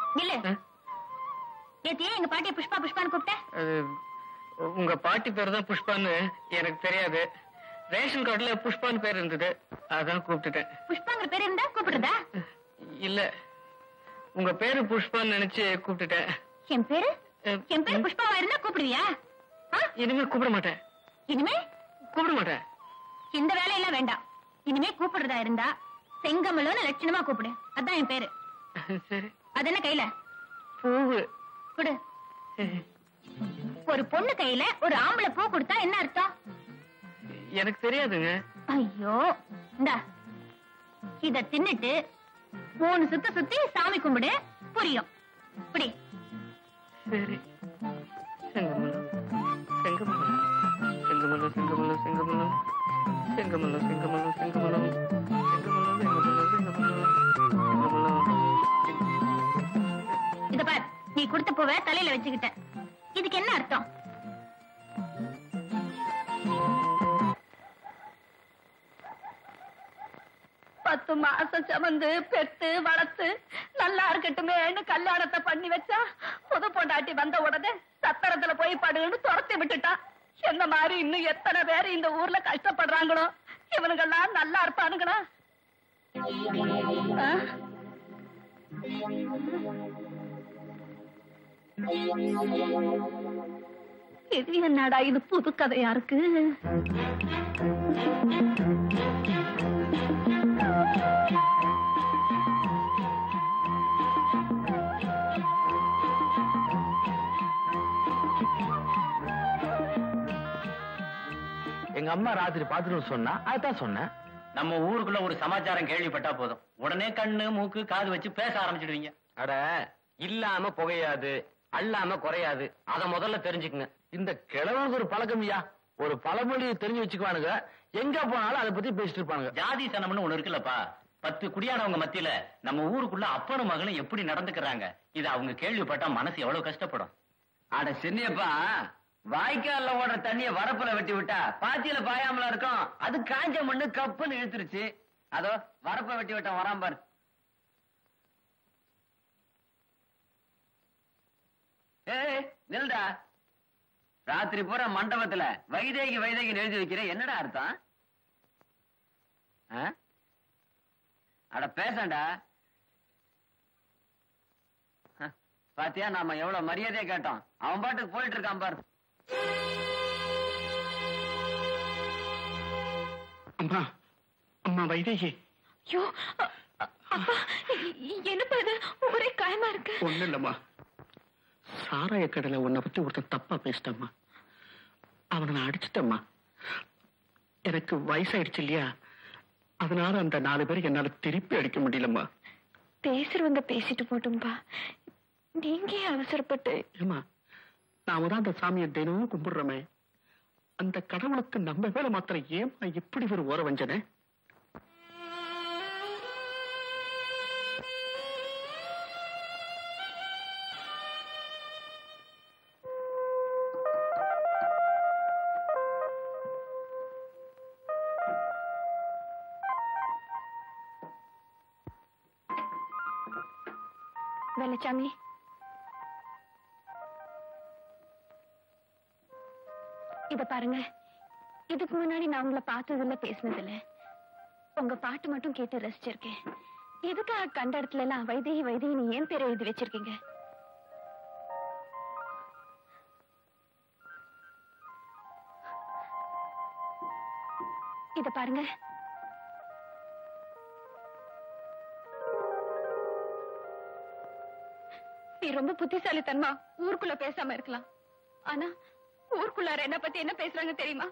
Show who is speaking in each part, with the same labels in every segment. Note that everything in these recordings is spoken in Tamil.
Speaker 1: இல்ல நேத்தியே எங்க பாட்டிய புஷ்பா புஷ்பான்னு கூப்பிட்ட
Speaker 2: அது உங்க பாட்டி பேர் தான் புஷ்பான்னு எனக்கு தெரியாது ரேஷன் கார்டுல புஷ்பான்னு பேர் இருந்தது அதான் கூப்பிட்டுட்டேன்
Speaker 1: புஷ்பாங்கிற பேர் இருந்தா கூப்பிடுறதா
Speaker 2: இல்ல உங்க பேரு புஷ்பான்னு நினைச்சு கூப்பிட்டுட்டேன்
Speaker 1: என் பேரு
Speaker 2: அஹ்,
Speaker 1: என் பேரு புஷ்பாவா இருந்தா கூப்பிடுவியா ஆ?
Speaker 2: இனிமே கூப்பிட மாட்டேன்
Speaker 1: இனிமே
Speaker 2: கூப்பிட மாட்டேன்
Speaker 1: இந்த வேலையெல்லாம் வேண்டாம் இனிமே கூப்பிடுறதா இருந்தா செங்கமலோன்னு லட்சணமா கூப்பிடு அதான் என் பேரு
Speaker 2: சரி
Speaker 1: அது என்ன கையில
Speaker 2: பூவு
Speaker 1: கொடு ஒரு பொண்ணு கையில ஒரு ஆம்பளை பூ கொடுத்தா என்ன அர்த்தம்
Speaker 2: எனக்கு தெரியாதுங்க
Speaker 1: ஐயோ இந்தா இத தின்னுட்டு மூணு சுத்த சுத்தி சாமி கும்பிடு புரியும் இப்படி
Speaker 2: சரி செங்கமலம் செங்கமலம் செங்கமலம் செங்கமலம் செங்கமலம் செங்கமலம் செங்கமலம் செங்கமலம் செங்கமலம் செங்கமலம் செங்கமலம் செங்கமலம்
Speaker 1: இத பார் நீ கொடுத்த பூவை தலையில வச்சுக்கிட்ட இதுக்கு என்ன அர்த்தம்
Speaker 3: பத்து மாசம் சுமந்து பெத்து வளர்த்து நல்லா இருக்கட்டுமேன்னு கல்யாணத்தை பண்ணி வச்சா புது பொண்டாட்டி வந்த உடனே சத்திரத்துல போய் படுன்னு துரத்தி விட்டுட்டான் என்ன மாதிரி இன்னும் எத்தனை பேர் இந்த ஊர்ல கஷ்டப்படுறாங்களோ இவனுங்கெல்லாம் நல்லா இருப்பானுங்களா ஆ? இது என்னடா இது புது கதையா இருக்கு
Speaker 4: எங்க அம்மா ராத்திரி பாத்துட்டு சொன்னா அதுதான் சொன்னேன்
Speaker 5: நம்ம ஊருக்குள்ள ஒரு சமாச்சாரம் கேள்விப்பட்டா போதும் உடனே கண்ணு மூக்கு காது வச்சு பேச ஆரம்பிச்சிடுவீங்க
Speaker 4: அட இல்லாம புகையாது அல்லாம குறையாது அத முதல்ல தெரிஞ்சுக்குங்க இந்த கிழவனுக்கு ஒரு பழக்கம்யா ஒரு பழமொழி தெரிஞ்சு வச்சுக்குவானுங்க எங்க போனாலும் அதை பத்தி பேசிட்டு இருப்பானுங்க
Speaker 5: ஜாதி சனம்னு ஒண்ணு இருக்குல்லப்பா பத்து குடியானவங்க மத்தியில நம்ம ஊருக்குள்ள அப்பனும் மகளும் எப்படி நடந்துக்கிறாங்க இது அவங்க கேள்விப்பட்டா மனசு எவ்வளவு கஷ்டப்படும்
Speaker 6: அட சின்னியப்பா வாய்க்கால்ல ஓடுற தண்ணிய வரப்புல வெட்டி விட்டா பாத்தியில பாயாமல இருக்கும் அது காஞ்ச மண்ணு கப்புன்னு இழுத்துருச்சு அதோ வரப்ப வெட்டி விட்டான் வரான் பாரு ஏய் நில்டா ராத்திரி பூரா மண்டபத்துல வைதேகி வைதேகி எழுதி வைக்கிற என்னடா அர்த்தம் ஆ? அட பேசண்டா ஹ, பாத்தியா நாம எவ்வளவு மரியாதையா கேட்டோம் அவன் பாட்டுக்கு போயிட்டு இருக்கான் பாரு
Speaker 2: அம்மா அம்மா வைதேகி
Speaker 3: ஐயோ அ- அ- அப்பா இ- என்னப்பா இது ஒரே காயமா இருக்கு
Speaker 2: ஒண்ணு இல்லம்மா சாராய கடலை உன்னை பத்தி ஒருத்தன் தப்பா பேசிட்டம்மா அவனை நான் அடிச்சிட்டம்மா எனக்கு வயசாயிடுச்சு இல்லையா அதனால அந்த நாலு பேருக்கு என்னால திருப்பி அடிக்க முடியலம்மா
Speaker 3: பேசுறவங்க பேசிட்டு போட்டும்பா நீங்க ஏன் அவசரப்பட்டு
Speaker 2: ஏமா நாம தான் அந்த சாமியை தினமும் கும்பிடுறோமே அந்த கடவுளுக்கு நம்ம மேல மாத்திரம் ஏமா இப்படி ஒரு ஓர வஞ்சனை
Speaker 3: வெள்ளச்சாமி இத பாருங்க இதுக்கு முன்னாடி நான் உங்களை பார்த்தது இல்ல பேசினது இல்ல உங்க பாட்டு மட்டும் கேட்டு ரசிச்சிருக்கேன் எதுக்காக கண்ட இடத்துல எல்லாம் வைதேகி வைதேகி ஏன் பேரை எழுதி வச்சிருக்கீங்க இத பாருங்க நீ ரொம்ப புத்திசாலித்தனமா ஊருக்குள்ள பேசாம இருக்கலாம் ஆனா ஊருக்குள்ளார என்ன பத்தி என்ன பேசுறாங்க தெரியுமா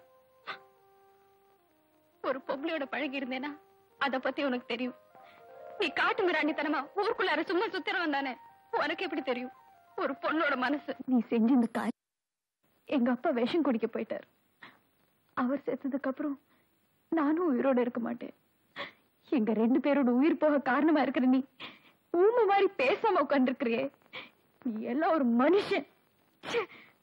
Speaker 3: ஒரு பொம்பளையோட பழகி இருந்தேனா அத பத்தி உனக்கு தெரியும் நீ காட்டு மிராண்டித்தனமா ஊருக்குள்ளார சும்மா சுத்திரவன் தானே உனக்கு எப்படி தெரியும் ஒரு பொண்ணோட மனசு நீ செஞ்ச இந்த காய் எங்க அப்பா விஷம் குடிக்க போயிட்டார் அவர் செத்ததுக்கு அப்புறம் நானும் உயிரோட இருக்க மாட்டேன் எங்க ரெண்டு பேரோட உயிர் போக காரணமா இருக்கிற நீ ஊமை மாதிரி பேசாம உட்காந்துருக்கிறியே நீ எல்லாம் ஒரு மனுஷன் ச்சே.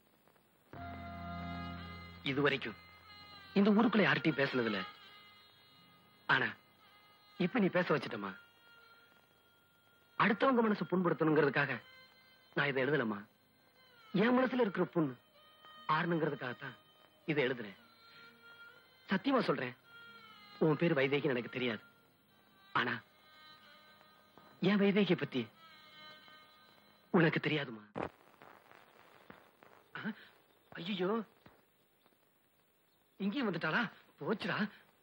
Speaker 2: இது வரைக்கும் இந்த ஊருக்குள்ள யார்கிட்டயும் பேசுனது இல்ல ஆனா இப்ப நீ பேச வச்சிட்டமா
Speaker 4: அடுத்தவங்க மனசு புண்படுத்தணுங்கிறதுக்காக நான் இதை எழுதலம்மா என் மனசுல இருக்கிற புண்ணு ஆறணுங்கிறதுக்காகத்தான் இதை எழுதுறேன் சத்தியமா சொல்றேன் உன் பேர் வைதேகி எனக்கு தெரியாது ஆனா என் வைதேகிய பத்தி உனக்கு தெரியாதுமா ஐயோ இங்கேயும் வந்துட்டாளா போச்சுடா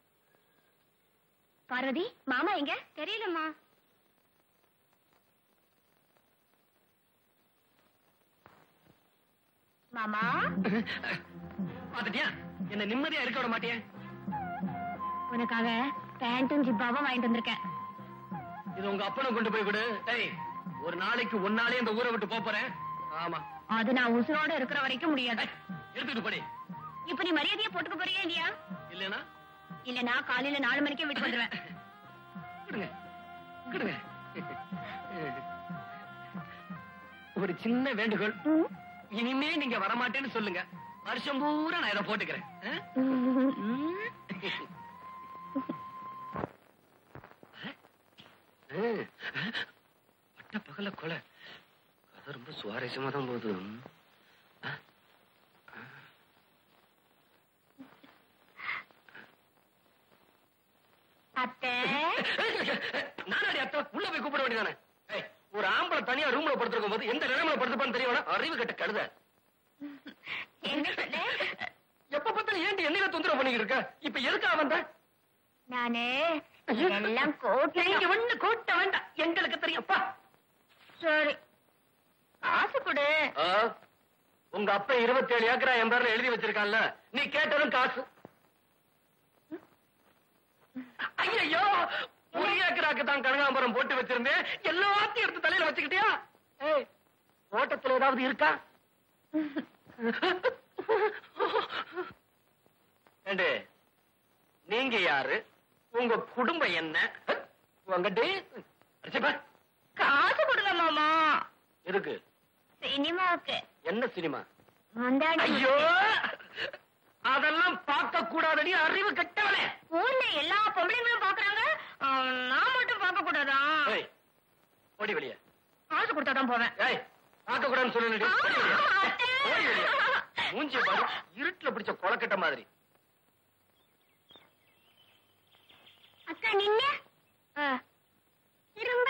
Speaker 1: பார்வதி மாமா எங்க தெரியலம்மா மாமா
Speaker 4: பாத்துட்டியா என்ன நிம்மதியா இருக்க விட மாட்டியா
Speaker 1: உனக்காக பேண்ட்டும் ஜிப்பாவும் வாங்கிட்டு வந்திருக்கேன்
Speaker 4: இது உங்க அப்பனை கொண்டு போய் கொடு டேய் ஒரு நாளைக்கு ஒன்னாலே இந்த ஊரை விட்டு போப் போறேன் ஆமா
Speaker 1: அது நான் உசுரோட இருக்கிற வரைக்கும் முடியாது
Speaker 4: எடுத்துட்டு போடி
Speaker 1: இப்ப நீ மரியாதையா போட்டுக்க போறியா இல்லையா
Speaker 4: இல்லைன்னா
Speaker 1: இல்லனா காலையில நாலு மணிக்கே வீட்டுக்கு வந்துருவேன்
Speaker 4: கொடுங்க கொடுங்க ஒரு சின்ன வேண்டுகோள் இனிமே நீங்க வரமாட்டேன்னு சொல்லுங்க வருஷம் பூரா நான் இதை போட்டுக்கிறேன் ஆ? ஆ, ஆ, பட்ட பகல கொலை கதை ரொம்ப சுவாரஸ்யமா தான் போகுது ஆ,
Speaker 1: அத்தை
Speaker 4: நானாடி அத்தை உள்ள போய் கூப்பிட வேண்டியதானே ஏய், ஒரு ஆம்பளை தனியா ரூம்ல படுத்திருக்கும் போது எந்த நிலைமையில படுத்துப்பான்னு தெரியல அறிவு கட்ட கழுத
Speaker 1: என்ன சொன்ன
Speaker 4: எப்ப பார்த்தாலும் ஏன்டி என்னையில தொந்தரவு பண்ணிக்கிட்டு இருக்க இப்ப எதுக்கா வந்த
Speaker 1: நானு எல்லாம் கோட்டை
Speaker 4: நீங்க ஒண்ணு கூட்ட வேண்டாம் எங்களுக்கு தெரியும்ப்பா
Speaker 1: சரி காசு கொடு
Speaker 4: உங்க அப்பா இருபத்தேழு ஏக்கரா என் பேர்ல எழுதி வச்சிருக்கான்ல நீ கேட்டதும் காசு ஐயோ ஒரு ஏக்கராக்கு தான் கனகாம்பரம் போட்டு வச்சிருந்தேன் எல்லாத்தையும் எடுத்து தலையில வச்சுக்கிட்டியா ஏய் தோட்டத்துல ஏதாவது இருக்கா ஏண்டே நீங்க யாரு உங்க குடும்பம் என்ன உங்கட்டு
Speaker 1: காசு கொடுங்க மாமா
Speaker 4: இருக்கு
Speaker 1: சினிமாவுக்கு
Speaker 4: என்ன சினிமா
Speaker 1: முந்தாடி
Speaker 4: ஐயோ அதெல்லாம் பார்க்க கூடாதடி அறிவு கெட்டவனே
Speaker 1: ஊர்ல எல்லா பொம்பளைங்களும் பாக்குறாங்க ஆ, நான் மட்டும் பார்க்க கூடாதா
Speaker 4: ஏய் ஓடி வெளியே
Speaker 1: காசு கொடுத்தாதான் போவேன்
Speaker 4: ஏய் பார்க்க கூடாதுன்னு சொல்லி ஓடி வெளியே மூஞ்சி பாரு இருட்டுல பிடிச்ச கொலக்கட்ட மாதிரி
Speaker 1: அக்கா நின்னு திரும்ப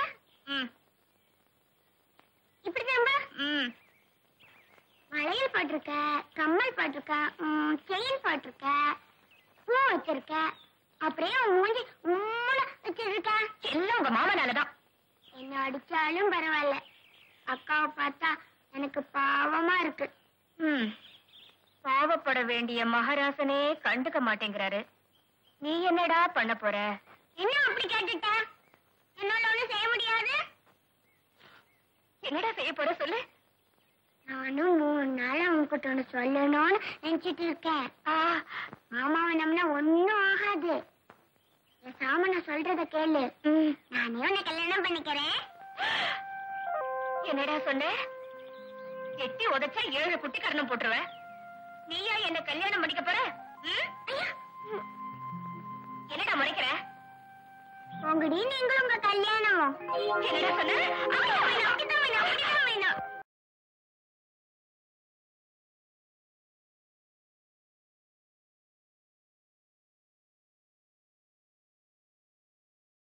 Speaker 1: இப்படி திரும்ப வளையல் போட்டிருக்க கம்மல் போட்டிருக்க செயின் போட்டிருக்க பூ வச்சிருக்க அப்படியே உன் மூஞ்சி உம்முல வச்சிருக்க எல்லாம் உங்க மாமனாலதான் என்ன அடிச்சாலும் பரவாயில்ல அக்காவை பார்த்தா எனக்கு பாவமா இருக்கு பாவப்பட வேண்டிய மகாராசனே கண்டுக்க மாட்டேங்கிறாரு நீ என்னடா பண்ண போற என்ன அப்படி கேட்டுட்ட என்னால ஒண்ணும் செய்ய முடியாது என்னடா செய்ய போற சொல்லு நானும் மூணு நாள் உங்ககிட்ட ஒண்ணு சொல்லணும்னு நினைச்சிட்டு இருக்கேன் மாமாவை நம்பினா ஒண்ணும் ஆகாது சாம நான் சொல்றத கேளு நானே உன்னை கல்யாணம் பண்ணிக்கிறேன் என்னடா சொன்ன எட்டி உதைச்சா ஏழு குட்டி கரணம் போட்டுருவேன் நீயா என்ன கல்யாணம் பண்ணிக்க போற ம்? என்னடா மறைக்கிற உங்கடி நீங்களும் உங்க கல்யாணம் என்னடா சொன்ன